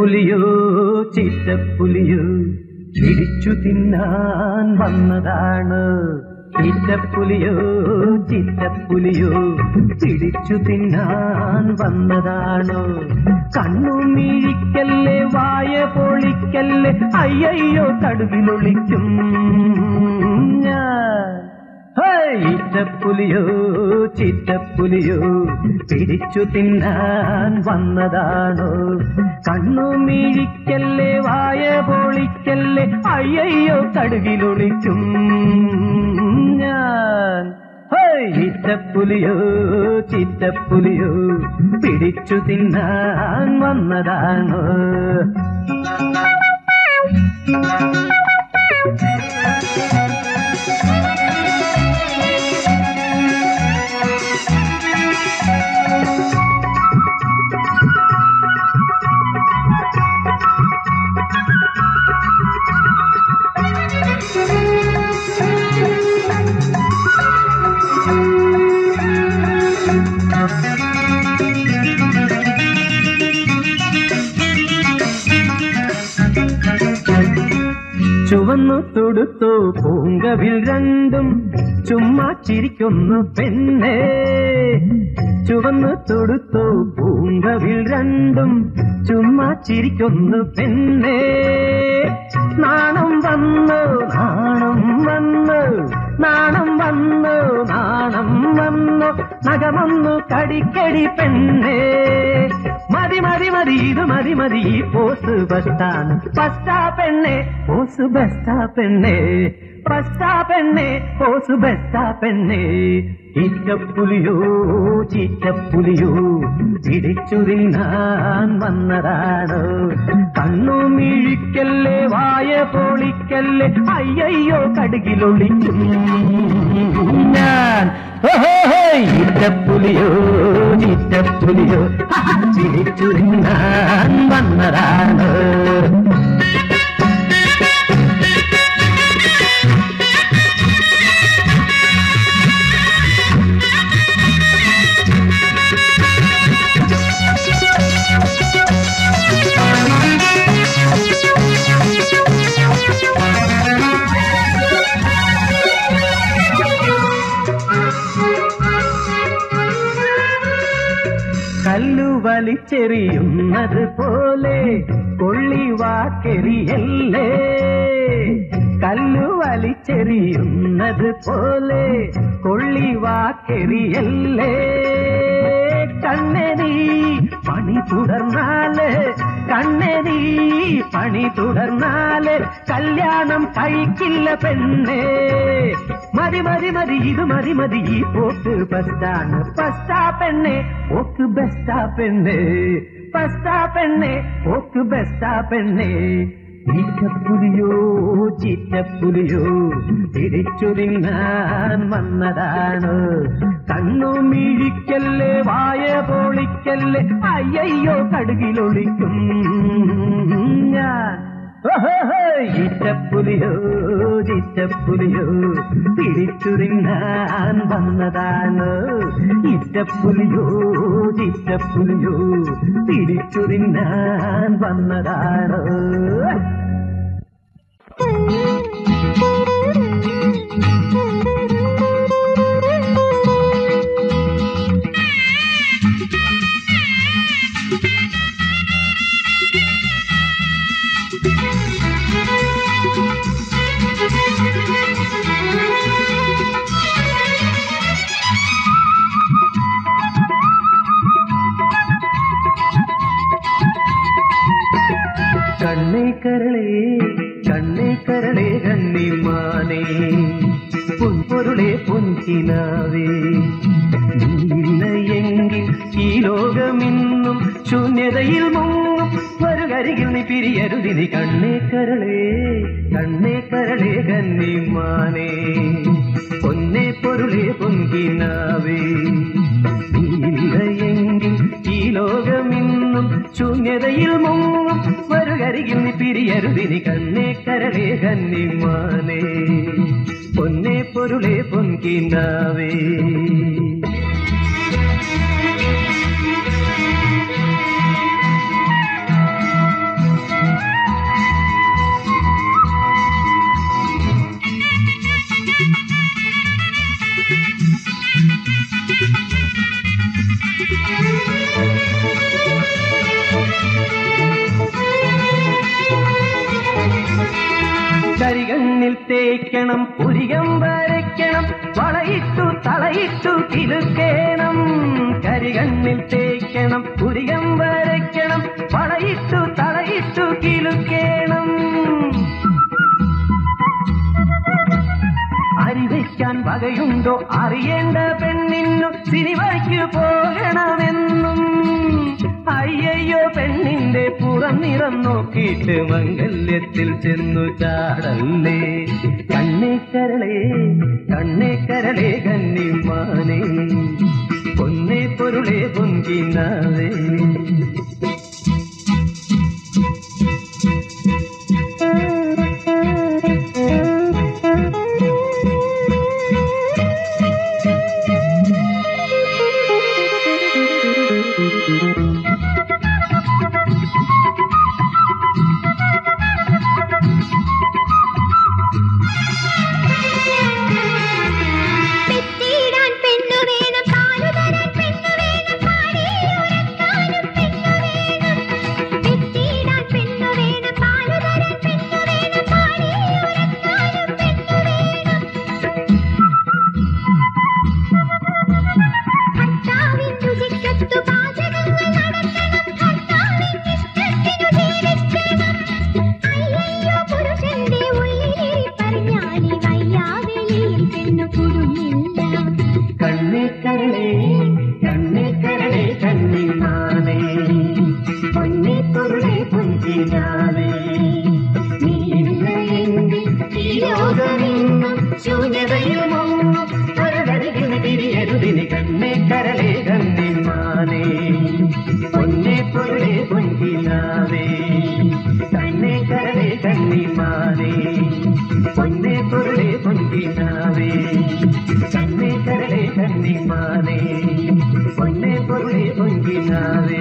ചിറ്റപ്പുലിയോ ചിറ്റപ്പുലിയോ പിടിച്ചു തിന്നാൻ വന്നതാണ് ചിറ്റപ്പുലിയോ ചിറ്റപ്പുലിയോ പിടിച്ചു തിന്നാൻ വന്നതാണോ കണ്ണു മീഴിക്കല്ലേ വായ പൊളിക്കല്ലേ അയ്യയ്യോ കടുകിലൊളിക്കും ഞാൻ ഹേയ്, ഈറ്റപ്പുലിയോ ചിറ്റപ്പുലിയോ പിടിച്ചു തിന്നാൻ വന്നതാണോ കണ്ണു മീഴിക്കല്ലേ വായ പൊളിക്കല്ലേ അയ്യയ്യോ കടുകിലൊളിക്കും ഞാൻ ഹേയ്, ഈറ്റപ്പുലിയോ ചിറ്റപ്പുലിയോ പിടിച്ചു തിന്നാൻ വന്നതാണോ ചുവന്നു തൊടുത്തു പൂങ്കവിൽ രണ്ടും ചുമ്മാ ചിരിക്കുന്നു പെണ്ണേ ചുവന്നു തൊടുത്തു പൂങ്കവിൽ രണ്ടും ചുമ്മാ ചിരിക്കുന്നു പെണ്ണേ നാണം വന്നു നാണം വന്നു നാണം വന്നു നാണം വന്നു നഖമൊന്നു കടിക്കടി പെണ്ണേ മതി മതി മതി ഇത് മതി മതി ഈ പോസ് ബസ്റ്റാണ് ബസ്റ്റാ പെണ്ണെ പോസ് ബസ്റ്റാ പെണ്ണെ ബസ്റ്റാ പെണ്ണെ പോസ് ബസ്റ്റാ പെണ്ണെ ചീറ്റപ്പുലിയോ ചീറ്റപ്പുലിയോ പിടിച്ചുതിന്നാൻ വന്നതാണ് കണ്ണു മിഴിക്കല്ലേ വായ പൊളിക്കല്ലേ അയ്യയ്യോ കടുകിലൊളിക്കും ഞാൻ ചീറ്റപ്പുലിയോ ചീറ്റപ്പുലിയോ ചിരിച്ചുതിന്നാൻ വന്നതാണ് കല്ലു വലിച്ചെറിയുന്നത് പോലെ കൊള്ളിവാക്കെറിയല്ലേ കല്ലു വലിച്ചെറിയുന്നത് പോലെ കൊള്ളിവാക്കെറിയല്ലേ കണ്ണെനീ പണി തുടർന്നാല് കണ്ണെനീ പണി തുടർന്നാല് കല്യാണം കഴിക്കില്ല പെണ്ണേ മതി മതി മതി ഇത് മതി മതി ഈ പോക്ക് ബസ്റ്റാണ് ബസ്റ്റാ പെണ്ണെ പോക്ക് ബെസ്റ്റാ പെണ്ണെ ബസ്റ്റാ പെണ്ണെ പോക്ക് ബെസ്റ്റാ പെണ്ണെ ചീറ്റപ്പുലിയോ ചീറ്റപ്പുലിയോ തിരിച്ചുതിന്നാൻ വന്നതാണ് കണ്ണു മിഴിക്കല്ലേ വായ പൊളിക്കല്ലേ അയ്യയ്യോ കടുകിലൊളിക്കും ഞാൻ ഈറ്റപ്പുലിയോ ചീറ്റപ്പുലിയോ പിടിച്ചുതിന്നാൻ വന്നതാണ് ഈറ്റപ്പുലിയോ ചീറ്റപ്പുലിയോ പിടിച്ചുതിന്നാൻ വന്നതാണ് കണ്ണേ കരളേ കണ്ണേ കരളേ കണ്ണിമാനേ പൊൻപൊരുളെ പൊൻകിനാവേ നീലയെങ്കിൽ ഈ ലോകമിന്നും ശൂന്യതയിൽ മുങ്ങും വരുകരികിൽ നീ പിരിയരുതിനി കണ്ണേ കരളേ കണ്ണേ കരളേ കന്നിമാനേ പൊന്നെ പൊരുളെ പൊൻകിനാവേ നീലയെങ്കിൽ ഈ ലോകമിന്നും ശൂന്യതയിൽ മുങ്ങും വരുകരികിൽ നീ പിരിയരുതിനി കണ്ണേ കരളേ കന്നിമാനേ പൊന്നെ പൊരുളെ പൊൻകിനാവേ കരികണ്ണിൽ തേക്കണം പുരികം വരയ്ക്കണം വളയിട്ടു തളയിട്ടു കിലുക്കേണം കരികണ്ണിൽ തേക്കണം പുരികം വരയ്ക്കണം വളയിട്ടു തളയിട്ടു കിലുക്കേണം അരിവയ്ക്കാൻ വകയുണ്ടോ അറിയേണ്ട പെണ്ണിന്നു സിനിമയ്ക്ക് പോകണമെന്നും അയ്യയ്യോ പെണ്ണിന്റെ പുറം നിറം നോക്കിയിട്ട് മംഗല്യത്തിൽ ചെന്നു ചാടല്ലേ കണ്ണേക്കരളേ കണ്ണേക്കരളേ കന്നിമാനേ പൊന്നേ പൊരുളേ പൊങ്കിനാവേ പെറ്റിടാൻ പെണ്ണു വേണം പാലുതരാൻ പെണ്ണു വേണം പാടിയുറക്കാനും പെണ്ണു വേണം പെറ്റിടാൻ പെണ്ണു വേണം പാലുതരാൻ പെണ്ണു വേണം പാടിയുറക്കാനും പെണ്ണു വേണം ഭർത്താവിൻ രുചിക്കത്തു പാചകങ്ങൾ നടത്തണം ഭർത്താവിൻ ഇഷ്ടത്തിനു ജീവിക്കണം അയ്യയ്യോ പുരുഷന്റെ ഉള്ളിലെ പറഞ്ഞാലി വയ്യാവെളിയിൽ പെണ്ണു കുടുങ്ങില്ല കണ്ണേക്കരളേ കണ്ണേക്കരളേ കണ്ണിമാനേ പൊന്നേ പൊരുളേ പൊങ്കിനാവേ നീ ഇല്ലെങ്കിൽ ഈ ലോകമെങ്ങും ശൂന്യതയിൽ മുങ്ങും പരതരികിന് തിരിയരുതിന് കണ്ണേക്കരളേ കണ്ണിമാനേ പൊന്നേ പൊരുളേ പൊങ്കിനാവേ കണ്ണേക്കരളേ കണ്ണിമാനേ പൊന്നേ പൊരുളേ പൊങ്കിനാവേ കണ്ണേ കരളേ കണ്ണിമാനേ പൊന്നേ പൊരുളേ പൊങ്കിനാവേ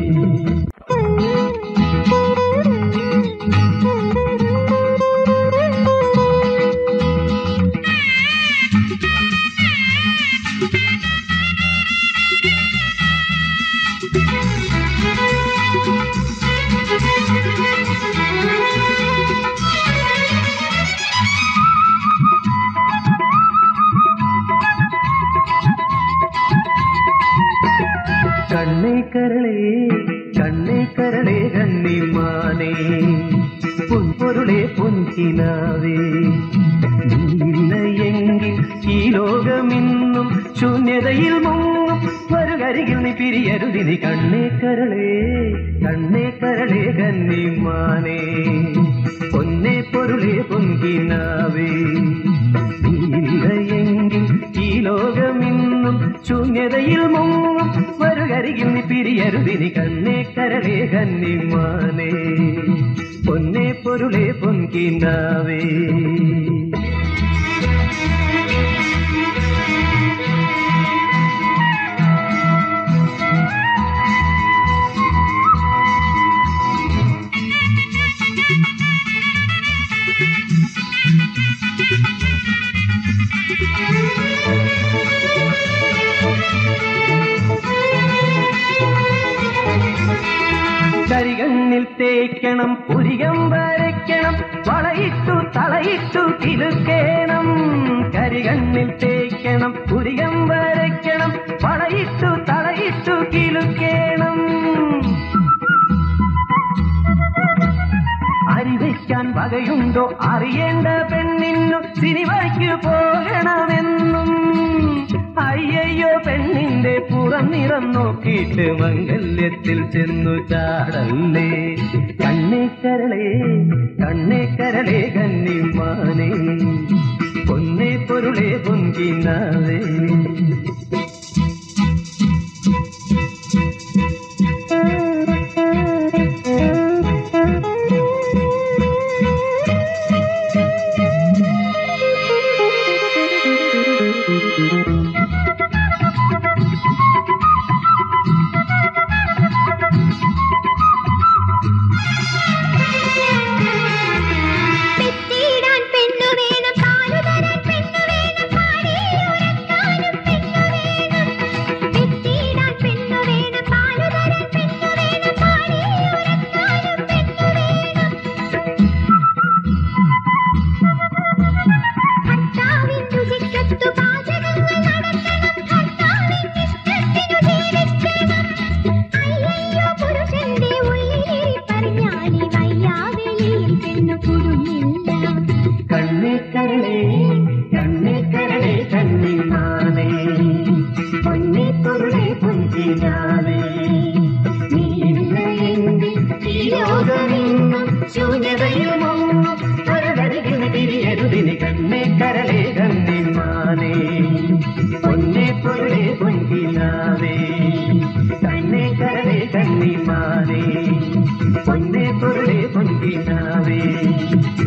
കണ്ണേ കരളേ കണ്ണേ കരളേ കണ്ണിമാനേ പൊൻപൊരുളേ പൊൻകിനാവേ നീയില്ലെങ്കിൽ ഈ ലോകമിന്നും ശൂന്യതയിൽ മുങ്ങും വരുകരികിൽ നീ പിരിയരുതിനി കണ്ണേ കരളേ കണ്ണേ കരളേ കന്നിമാനേ പൊന്നേ പൊരുളേ പൊൻകിനാവേ നീയില്ലെങ്കിൽ ഈ ലോകമിന്നും ശൂന്യതയിൽ മുങ്ങും വരുകരികിൽ നീ പിരിയരുതിനി കണ്ണേ കരളേ കന്നിമാനേ പൊന്നേ പൊരുളേ പൊൻകിനാവേ കരികണ്ണിൽ തേക്കണം പുരികം വരയ്ക്കണം വളയിട്ടു തളയിട്ടു കിലുക്കേണം കരികണ്ണിൽ തേക്കണം പുരികം വരയ്ക്കണം വളയിട്ടു തളയിട്ടു കിലുക്കേണം അരിവയ്ക്കാൻ വകയുണ്ടോ അറിയേണ്ട പെണ്ണിന്നു സിനിമയ്ക്ക് പോകണമെന്നും അയ്യയ്യോ പെണ്ണിന്റെ പുറം നിറം നോക്കിയിട്ട് മംഗല്യത്തിൽ ചെന്നു ചാടല്ലേ കണ്ണേക്കരളേ കണ്ണേക്കരളേ കന്നിമാനേ പൊന്നേ പൊരുളേ പൊങ്കിനാവേ പെറ്റിടാൻ പെണ്ണു വേണം പാലുതരാൻ പെണ്ണു വേണം പാടിയുറക്കാനും പെണ്ണു കരളേ കണ്ണേ കരളേ കണ്ണിമാനേ പൊന്നിപ്പൊരുളെ പൊഞ്ചിനാനേ നീ ഇല്ല എന്റെ ഈ ലോകമെങ്ങും ശൂന്യതയുമൊന്നും പരതരികിന് തിരിയരുതിന് കണ്ണേ കരളേ കണ്ണിമാനേ പൊന്നെ പൊരുളെ പൊഞ്ചിനാവേ കണ്ണേ കരളേ കണ്ണിമാനേ പൊന്നെ പൊരുളെ പൊഞ്ചിനാവേ